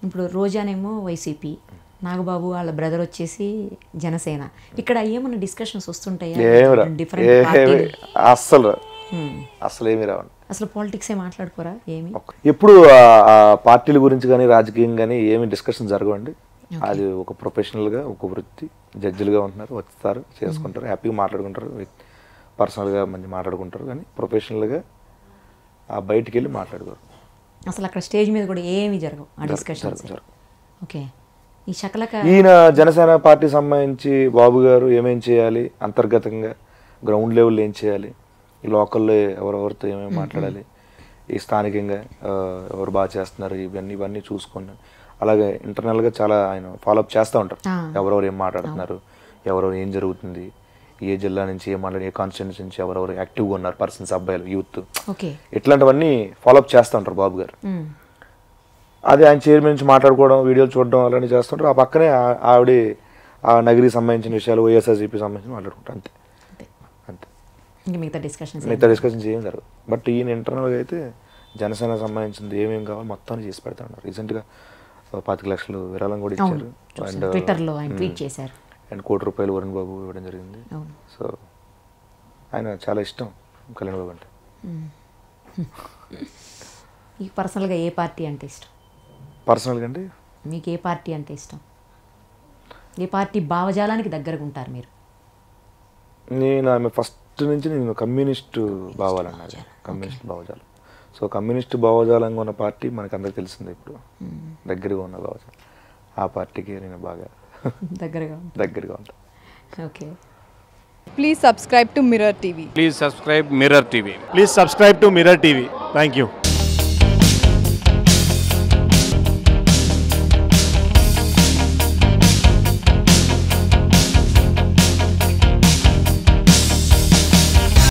ఇప్పుడు రోజానేమో వైసీపీ నాగబాబు వాళ్ళ బ్రదర్ వచ్చేసి జనసేన ఇక్కడ ఏమన్నా డిస్కషన్స్ వస్తుంటాయా ఏమి రా డిఫరెంట్ ఏమి పార్టీలు అస్సలు రా అసలు ఏమి రావండి అసలు పాలిటిక్స్ ఏ మాట్లాడుకోరా ఏమి ఎప్పుడు ఆ- ఆ పార్టీల గురించి కానీ రాజకీయం కానీ ఏమి డిస్కషన్ జరగవండి అది ఒక ప్రొఫెషనల్గా ఒక వృత్తి జడ్జిలుగా ఉంటున్నారు వస్తారు చేసుకుంటారు హ్యాపీగా మాట్లాడుకుంటారు పర్సనల్గా మంచి మాట్లాడుకుంటారు కానీ ప్రొఫెషనల్గా ఆ బయటికి వెళ్ళి మాట్లాడుకోరు అసలు అక్కడ స్టేజ్ మీద కూడా ఏమి జరగవు ఆ డిస్కషన్స్ జరగవు. ఓకే ఈ శకలక ఈయన జనసేన పార్టీ సంబంధించి బాబు గారు ఏమేం చేయాలి అంతర్గతంగా గ్రౌండ్ లెవెల్లో ఏం చేయాలి ఈ లోకల్లో ఎవరెవరితో ఏమేమి మాట్లాడాలి ఈ స్థానికంగా ఆ, ఎవరు బాగా చేస్తున్నారు ఇవన్నీ ఇవన్నీ చూసుకుని అలాగే ఇంటర్నల్గా చాలా ఆయన ఫాలోఅప్ చేస్తూ ఉంటారు ఆ. ఎవరెవరు ఏం మాట్లాడుతున్నారు ఎవరెవరు ఏం జరుగుతుంది ఏ జిల్లా నుంచి ఏం మాట్లాడి ఏ కాన్స్టిట్యూన్సీ నుంచి ఎవరెవరు యాక్టివ్గా ఉన్నారు పర్సన్స్ అబ్బాయిలు యూత్ ఓకే ఇట్లాంటివన్నీ ఫాలోఅప్ చేస్తూ ఉంటారు బాబు గారు ఉమ్. అదే ఆయన చైర్మన్ నుంచి మాట్లాడుకోవడం వీడియోలు చూడడం అలాంటి చేస్తుంటారు ఆ పక్కనే ఆ- ఆవిడ ఆ నగరికి సంబంధించిన విషయాలు వైఎస్ఆర్సీపీ సంబంధించి మాట్లాడుకుంటారు అంతే అంతే అంతే ఇంకా మిగతా డిస్కషన్స్ మిగతా డిస్కషన్స్ ఏం జరగదు బట్ ఈయన ఇంటర్నల్గా అయితే జనసేన సంబంధించింది ఏమేమి కావాలో మొత్తాన్ని చేసి పెడతా ఉన్నారు రీసెంట్గా పాతిక లక్షలు విరాళం కూడా ఇచ్చారు అండ్ ట్విట్టర్లో ఆయన ట్వీట్ చేశారు అండ్ కోటి రూపాయలు వరుణ్ బాబు ఇవ్వడం జరిగింది అవును సో ఆయన చాలా ఇష్టం కళ్యాణ్ బాబు అంటే మీకు పర్సనల్గా ఏ పార్టీ అంటే ఇష్టం పర్సనల్గా అంటే మీకు ఏ పార్టీ అంటే ఇష్టం ఏ పార్టీ భావజాలానికి దగ్గరగా ఉంటారు మీరు నేను ఆమె ఫస్ట్ నుంచి నేను కమ్యూనిస్ట్ భావాలన్నది కమ్యూనిస్ట్ భావజాలం సో కమ్యూనిస్ట్ భావజాలంగా ఉన్న పార్టీ మనకు అందరికి తెలిసిందే ఇప్పుడు దగ్గరగా ఉన్న భావజాలం ఆ పార్టీకి నేను బాగా దగ్గరగా దగ్గరగా ఉంటాను okay Please subscribe to Mirror TV. Please subscribe Mirror TV. Please subscribe to Mirror TV. Thank you.